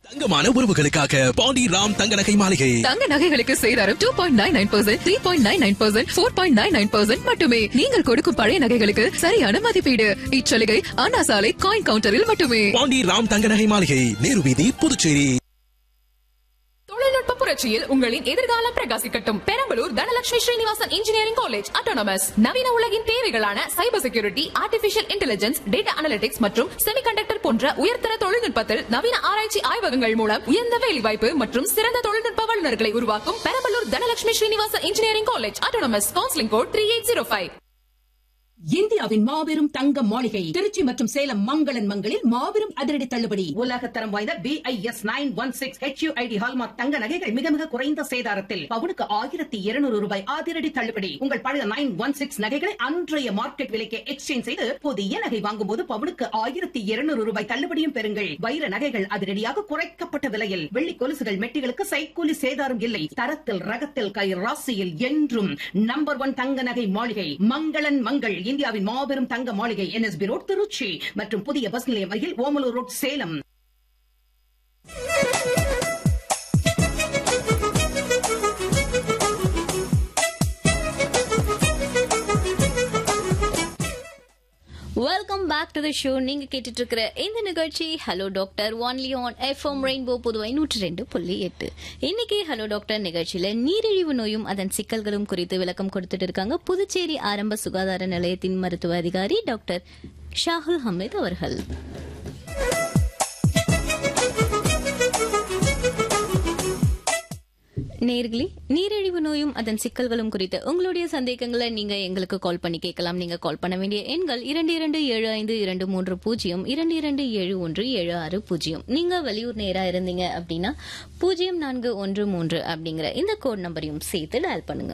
தங்கமான உறவுகளுக்காக பாண்டி ராம் தங்க நகை மாளிகை தங்க நகைகளுக்கு சேதாரம் two point nine nine percent three point nine nine percent four point nine nine percent மட்டுமே நீங்கள் கொடுக்கும் பழைய நகைகளுக்கு சரியான மதிப்பீடு இச்சலுகை அண்ணா சாலை காயின் கவுண்டரில் மட்டுமே பாண்டி ராம் தங்க நகை மாளிகை நேரு வீதி புதுச்சேரி தொழில்நுட்ப புரட்சியில் உங்களின் எதிர்காலம் பிரகாசிக்கட்டும் Perambalur Dhanalakshmi Srinivasan engineering college autonomous நவீன உலகின் தேவைகளான cyber security artificial intelligence data analytics மற்றும் செமிகண்டக்டர் போன்ற உயர்தர தொழில்நுட்பத்தில் நவீன ஆராய்ச்சி ஆய்வகங்கள் மூலம் உயர்ந்த வேலைவாய்ப்பு மற்றும் சிறந்த தொழில்நுட்ப வல்லுநர்களை உருவாக்கும் Perambalur Dhanalakshmi Srinivasan engineering college autonomous counselling code three eight zero five இந்தியாவின் மாபெரும் தங்க மாளிகை திருச்சி மற்றும் சேலம் மங்களன் மங்களில் மாபெரும் அதிரடி தள்ளுபடி உலக தரம் வாய்ந்த B I S nine one six H hallmark தங்க நகைகள் மிக மிக குறைந்த சேதாரத்தில் பவுனுக்கு ஆயிரத்தி இருநூறு ரூபாய் அதிரடி தள்ளுபடி உங்கள் பழைய நைன் ஒன் சிக்ஸ் நகைகளை அன்றைய மார்க்கெட் விலைக்கு எக்ஸ்சேஞ்ச் செய்து புதிய நகை வாங்கும் போது பவுனுக்கு ஆயிரத்தி இருநூறு ரூபாய் தள்ளுபடியும் பெறுங்கள் வைர நகைகள் அதிரடியாக குறைக்கப்பட்ட விலையில் வெள்ளி கொலுசுகள் மெட்டிகளுக்கு சைக்கூலி சேதாரம் இல்லை தரத்தில் ரகத்தில் கை ராசியில் என்றும் நம்பர் ஒன் தங்க நகை மாளிகை மங்களன் மங்கள் இந்தியாவின் மாபெரும் தங்க மாளிகை என்எஸ்பி ரோட் திருச்சி மற்றும் புதிய பஸ் நிலையம் அருகில் Omalur road Salem welcome back to the show நீங்க கேட்டுட்டு இருக்கிற இந்த நிகழ்ச்சி hello doctor only on FM rainbow Puduvai நூற்றி ரெண்டு புள்ளி எட்டு இன்னைக்கு ஹலோ டாக்டர் நிகழ்ச்சியில நீரிழிவு நோயும் அதன் சிக்கல்களும் குறித்து விளக்கம் கொடுத்துட்டு இருக்காங்க புதுச்சேரி ஆரம்ப சுகாதார நிலையத்தின் மருத்துவ அதிகாரி டாக்டர் ஷாகுல் ஹமீத் அவர்கள் நேர்களே நீரிழிவு நோயும் அதன் சிக்கல்களும் குறித்து உங்களுடைய சந்தேகங்களை நீங்க எங்களுக்கு கால் பண்ணி கேட்கலாம் நீங்க கால் பண்ண வேண்டிய எண்கள் இரண்டு இரண்டு ஏழு ஐந்து இரண்டு மூன்று பூஜ்ஜியம் இரண்டு இரண்டு ஏழு ஒன்று ஏழு ஆறு பூஜ்ஜியம் நீங்க வெளியூர் நேரா இருந்தீங்க அப்படின்னா பூஜ்ஜியம் நான்கு ஒன்று மூன்று அப்படிங்கிற இந்த கோட் நம்பரையும் சேர்த்து டயல் பண்ணுங்க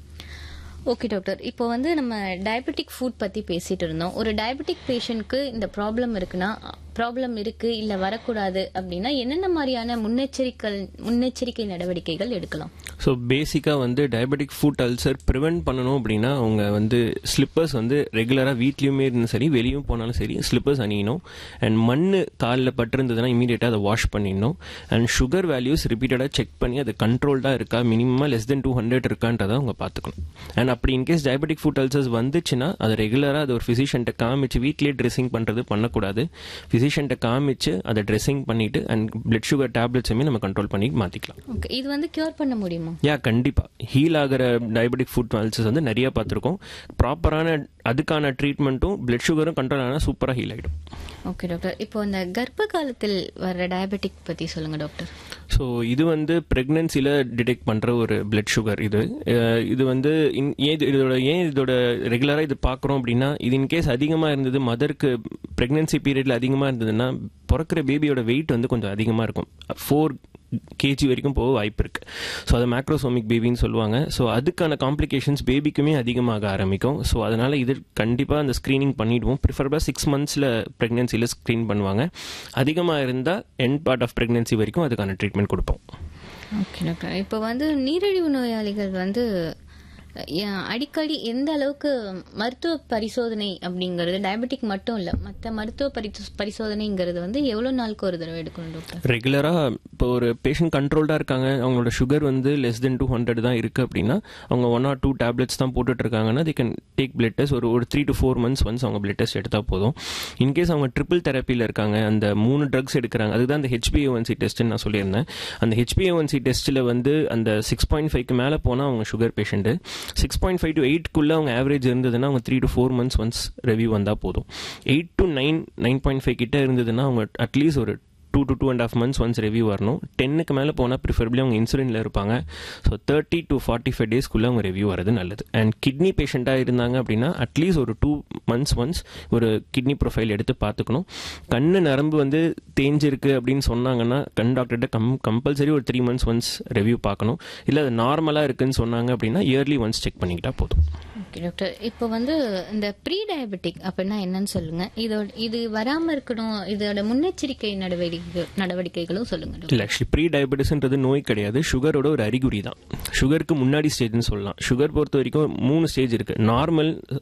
ஓகே டாக்டர் இப்போ வந்து நம்ம டயபெட்டிக் ஃபுட் பத்தி பேசிட்டு இருந்தோம் ஒரு டயபெட்டிக் பேஷண்ட்க்கு இந்த ப்ராப்ளம் இருக்குன்னா ப்ராப்ளம் இருக்கு இல்ல வரக்கூடாது அப்படின்னா என்னென்ன மாதிரியான முன்னெச்சரிக்கை முன்னெச்சரிக்கை நடவடிக்கைகள் எடுக்கலாம் ஸோ பேசிக்காக வந்து டயபெட்டிக் ஃபுட் அல்சர் ப்ரிவென்ட் பண்ணணும் அப்படின்னா அவங்க வந்து ஸ்லிப்பர்ஸ் வந்து ரெகுலராக வீட்லேயுமே இருந்தாலும் சரி வெளியும் போனாலும் சரி ஸ்லிப்பர்ஸ் அணியணும் அண்ட் மண் காலில் பட்டிருந்ததுன்னா இமீடியட்டாக அதை வாஷ் பண்ணிடணும் அண்ட் சுகர் வேல்யூஸ் ரிப்பீட்டடாக செக் பண்ணி அது கண்ட்ரோல்டாக இருக்கா மினிமமாக லெஸ் தென் டூ ஹண்ட்ரட் இருக்கான்றதை அவங்க பார்த்துக்கணும் அண்ட் அப்படி இன்கேஸ் டயபெட்டிக் ஃபுட் அல்சர்ஸ் வந்துச்சுன்னா அது ரெகுலராக அது ஒரு ஃபிசிஷியன்ட்ட காமிச்சு வீட்லேயே ட்ரெஸ்ஸிங் பண்ணுறது பண்ணக்கூடாது ஃபிசிஷியன்ட்ட காமிச்சு அதை ட்ரெஸ்ஸிங் பண்ணிட்டு அண்ட் பிளட் சுகர் டேப்லெட்ஸுமே நம்ம கண்ட்ரோல் பண்ணி மாற்றிக்கலாம் ஓகே இது வந்து கியூர் பண்ண முடியுமா யா கண்டிப்பா ஹீல் ஆகிற டயபெட்டிக் ஃபுட் அல்சர்ஸ் வந்து நிறைய பார்த்துருக்கோம் ப்ராப்பரான அதுக்கான ட்ரீட்மெண்ட்டும் பிளட் சுகரும் கண்ட்ரோல் ஆனால் சூப்பராக ஹீல் ஆகிடும் ஓகே டாக்டர் இப்போ இந்த கர்ப்ப காலத்தில் வர டயபெட்டிக் பத்தி சொல்லுங்க டாக்டர் ஸோ இது வந்து ப்ரெக்னென்சியில் டிடெக்ட் பண்ணுற ஒரு பிளட் சுகர் இது அஹ் இது வந்து இன்- ஏன் இது- இதோட ஏன் இதோட ரெகுலராக இது பார்க்குறோம் அப்படின்னா இது இன்கேஸ் அதிகமாக இருந்தது மதருக்கு ப்ரெக்னென்சி பீரியடில் அதிகமாக இருந்ததுன்னா பிறக்கிற பேபியோட வெயிட் வந்து கொஞ்சம் அதிகமாக இருக்கும் ஃபோர் கேஜி வரைக்கும் போக வாய்ப்பு இருக்கு ஸோ அதை மேக்ரோசோமிக் பேபின்னு சொல்லுவாங்க ஸோ அதுக்கான காம்ப்ளிகேஷன்ஸ் பேபிக்குமே அதிகமாக ஆரம்பிக்கும் ஸோ அதனால இது கண்டிப்பாக அந்த ஸ்க்ரீனிங் பண்ணிடுவோம் ப்ரிஃபரபாக சிக்ஸ் மந்த்ஸில் ப்ரெக்னென்சியில் ஸ்க்ரீன் பண்ணுவாங்க அதிகமாக இருந்தால் எண்ட் பார்ட் ஆஃப் ப்ரெக்னென்சி வரைக்கும் அதுக்கான ட்ரீட்மெண்ட் கொடுப்போம் ஓகே டாக்டர் இப்போ வந்து நீரிழிவு நோயாளிகள் வந்து அஹ், அடிக்கடி எந்த அளவுக்கு மருத்துவ பரிசோதனை அப்படிங்கிறது டயபெட்டிக் மட்டும் இல்லை மற்ற மருத்துவ பரிசோ- பரிசோதனைங்கிறது வந்து எவ்வளோ நாளுக்கு ஒரு தடவை எடுக்கணும் டாக்டர் ரெகுலராக இப்போ ஒரு பேஷண்ட் கண்ட்ரோல்டாக இருக்காங்க அவங்களோட சுகர் வந்து லெஸ் தென் டூ ஹண்ட்ரட் தான் இருக்குது அப்படின்னா அவங்க ஒன் ஆர் டூ டேப்லெட்ஸ் தான் போட்டுட்டு இருக்காங்கன்னா they can take blood test ஒரு ஒரு three to four months once அவங்க பிளட் டெஸ்ட் எடுத்தால் போதும் இன்கேஸ் அவங்க ட்ரிபிள் தெரப்பியில் இருக்காங்க அந்த மூணு ட்ரக்ஸ் எடுக்கிறாங்க அதுதான் அந்த ஹெச்பிஏஒன்சி டெஸ்ட்னு நான் சொல்லியிருந்தேன் அந்த ஹெச்பிஏஒன்சி டெஸ்ட்டில் வந்து அந்த சிக்ஸ் பாயிண்ட் ஃபைவ்க்கு மேலே போனால் அவங்க sugar patient six point five to எயிட்குள்ளே அவங்க ஆவரேஜ் இருந்ததுன்னா அவங்க three to four months once review வந்தால் போதும் eight to nine nine point five கிட்ட இருந்ததுன்னா அவங்க அட்லீஸ்ட் ஒரு two to two and half months once review வரணும் டென்னுக்கு மேலே போனால் ப்ரிஃபரபிளி அவங்க இன்சுலினில் இருப்பாங்க so thirty to forty five டேஸ்க்குள்ளே அவங்க ரிவ்யூ வரது நல்லது அண்ட் கிட்னி பேஷண்ட்டாக இருந்தாங்க அப்படின்னா அட்லீஸ்ட் ஒரு டூ மந்த்ஸ் ஒன்ஸ் ஒரு கிட்னி ப்ரொஃபைல் எடுத்து பார்த்துக்கணும் கண்ணு நரம்பு வந்து தேஞ்சிருக்கு அப்படின்னு சொன்னாங்கன்னா கண் டாக்டர்கிட்ட கம் கம்பல்சரி ஒரு த்ரீ மந்த்ஸ் ஒன்ஸ் ரிவ்யூ பார்க்கணும் இல்லை அது நார்மலாக இருக்குன்னு சொன்னாங்க அப்படின்னா இயர்லி ஒன்ஸ் செக் பண்ணிக்கிட்டா போதும் ஓகே டாக்டர் இப்போ வந்து இந்த ப்ரீ டயபெட்டிக் அப்படின்னா என்னன்னு சொல்லுங்க இதோட இது வராம இருக்கணும் இதோட முன்னெச்சரிக்கை நடவடிக்கை நடவடிக்கைகளும் சொல்லுங்க டாக்டர் இல்லை ஆக்சுவலி ப்ரீ டயபெட்டிஸ்ன்றது நோய் கிடையாது சுகரோட ஒரு அறிகுறி தான் சுகருக்கு முன்னாடி ஸ்டேஜ்னு சொல்லலாம் சுகர் பொறுத்த வரைக்கும் மூணு ஸ்டேஜ் இருக்கு நார்மல்